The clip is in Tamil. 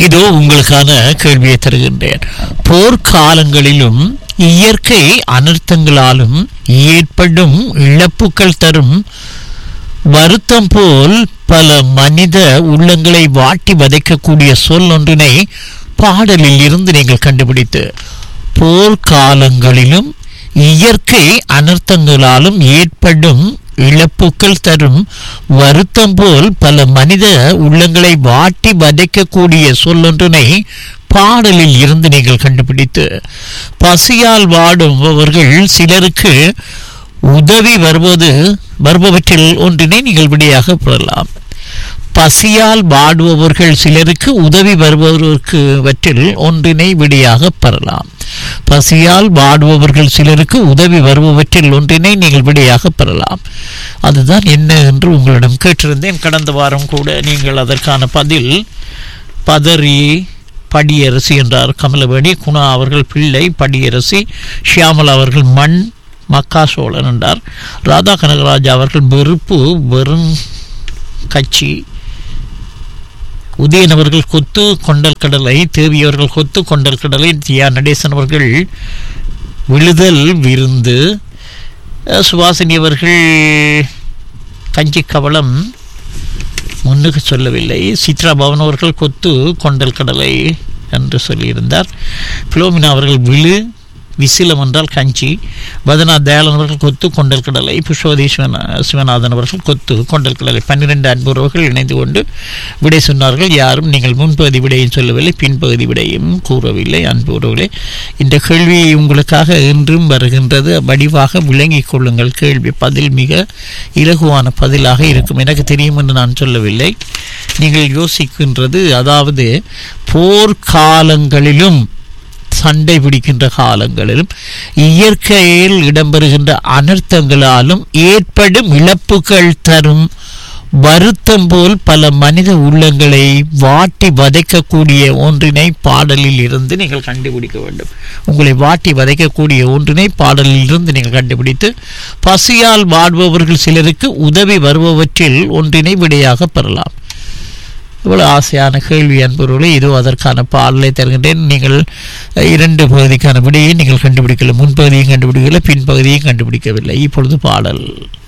இதோ உங்களுக்கான கேள்வியை தருகின்றேன் போர்க்காலங்களிலும் இயற்கை அனர்த்தங்களாலும் ஏற்படும் இழப்புகள் தரும் வருத்தம் போல் பல மனித உள்ளங்களை வாட்டி வதைக்கக்கூடிய சொல் ஒன்றினை பாடலில் இருந்து நீங்கள் கண்டுபிடித்து போர்க்காலங்களிலும் இயற்கை அனர்த்தங்களாலும் ஏற்படும் இழப்புகள் தரும் வருத்தம் போல் பல மனித உள்ளங்களை வாட்டி வதைக்கக்கூடிய சொல்லொன்றினை பாடலில் இருந்து நீங்கள் கண்டுபிடித்து பசியால் வாடுபவர்கள் சிலருக்கு உதவி வருவது வருபவற்றில் ஒன்றினை நீங்கள் விடையாக பெறலாம் பசியால் வாடுபவர்கள் சிலருக்கு உதவி வருபவருக்கு வற்றில் ஒன்றினை விடையாக பெறலாம் பசியால் வாடுபவர்கள் சிலருக்கு உதவி வருபவற்றில் ஒன்றினை நீங்கள் விடையாக பெறலாம் அதுதான் என்ன என்று உங்களிடம் கேட்டிருந்தேன் கடந்த வாரம் கூட நீங்கள் அதற்கான பதில் பதறி படியரசி என்றார் கமலவேணி குணா அவர்கள் பிள்ளை படியரசி ஷியாமலா அவர்கள் மண் மக்கா சோழன் என்றார் ராதா கனகராஜா அவர்கள் வெறுப்பு வெறும் கட்சி உதயன் அவர்கள் கொத்து கொண்டல் கடலை தேவியவர்கள் கொத்து கொண்டல் கடலை தியா நடேசன் அவர்கள் விழுதல் விருந்து அஹ், சுவாசினி அவர்கள் கஞ்சி கவளம் முன்னுக்கு சொல்லவில்லை சித்ரா பவன் அவர்கள் கொத்து கொண்டல் கடலை என்று சொல்லியிருந்தார் பிலோமினா அவர்கள் விழு விசிலம் என்றால் கஞ்சி பதனா தயாளன் அவர்கள் கொத்து கொண்டல் கடலை புஷ்பவதி சிவனா சிவநாதன் அவர்கள் கொத்து கொண்டல் கடலை பன்னிரெண்டு அன்புறவர்கள் இணைந்து கொண்டு விடை சொன்னார்கள் யாரும் நீங்கள் முன்பகுதி விடையும் சொல்லவில்லை பின்பகுதி விடையும் கூறவில்லை அன்பு உறவுகளே இந்த கேள்வி உங்களுக்காக இன்றும் வருகின்றது வடிவாக விளங்கிக் கொள்ளுங்கள் கேள்வி பதில் மிக இலகுவான பதிலாக இருக்கும் எனக்கு தெரியும் என்று நான் சொல்லவில்லை நீங்கள் யோசிக்கின்றது அதாவது போர்க்காலங்களிலும் சண்டை பிடிக்கின்ற காலங்களிலும் இயற்கையில் இடம்பெறுகின்ற அனர்த்தங்களாலும் ஏற்படும் இழப்புகள் தரும் வருத்தம் போல் பல மனித உள்ளங்களை வாட்டி வதைக்கக்கூடிய ஒன்றினை பாடலில் இருந்து நீங்கள் கண்டுபிடிக்க வேண்டும் உங்களை வாட்டி வதைக்கக்கூடிய ஒன்றினை பாடலில் இருந்து நீங்கள் கண்டுபிடித்து பசியால் வாடுபவர்கள் சிலருக்கு உதவி வருபவற்றில் ஒன்றினை விடையாக பெறலாம் இவ்வளவு ஆசையான கேள்வி அன்பர்களே இதோ அதற்கான பாடலை தருகின்றேன் நீங்கள் இரண்டு பகுதிக்கான விடையை நீங்கள் கண்டுபிடிக்கல முன்பகுதியும் கண்டுபிடிக்கல பின்பகுதியும் கண்டுபிடிக்கவில்லை இப்பொழுது பாடல்